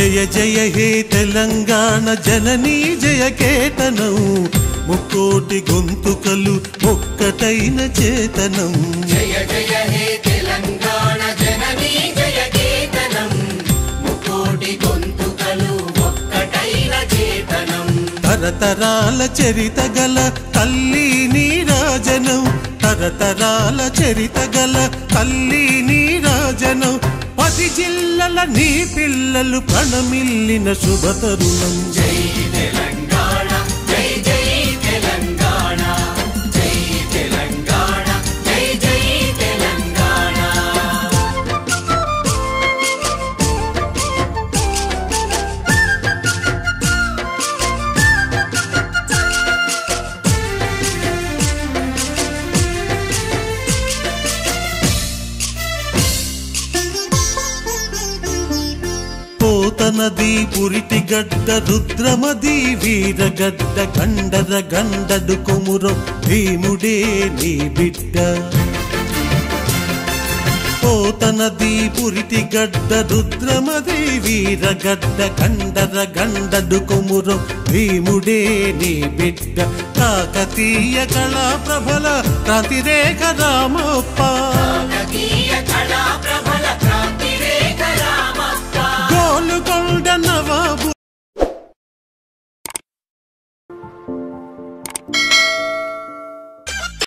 జయ జయ హే తెలంగాణ జననీ జయ కేతనం ముక్కోటి గొంతుకలు ఒక్కటైన చేతనం జయ జయ హే తెలంగాణ జననీ జయ కేతనం ముకోటి గొంతుకలు ఒక్కటైన చేతనం తరతరాల చరిత గల తల్లి నీరాజనం తరతరాల చరిత గల తల్లి నీరాజనం పది జిల్లల నీ పిల్లలు ప్రణమిల్లిన శుభతరుణం జై తెలంగాణ జై జై తెలంగాణ జై తెలంగాణ జై జై తెలంగాణ పోతనది పురిటి గడ్డ రుద్రమది వీరగడ్డ గండర గండడు కొమురం భీముడే నీ బిడ్డ పోతనది పురిటి గడ్డ రుద్రమది వీరగడ్డ గండర గండడు కొమురం భీముడే నీ బిడ్డ కాకతీయ కళా ప్రభల ప్రతిరేఖ రామప్ప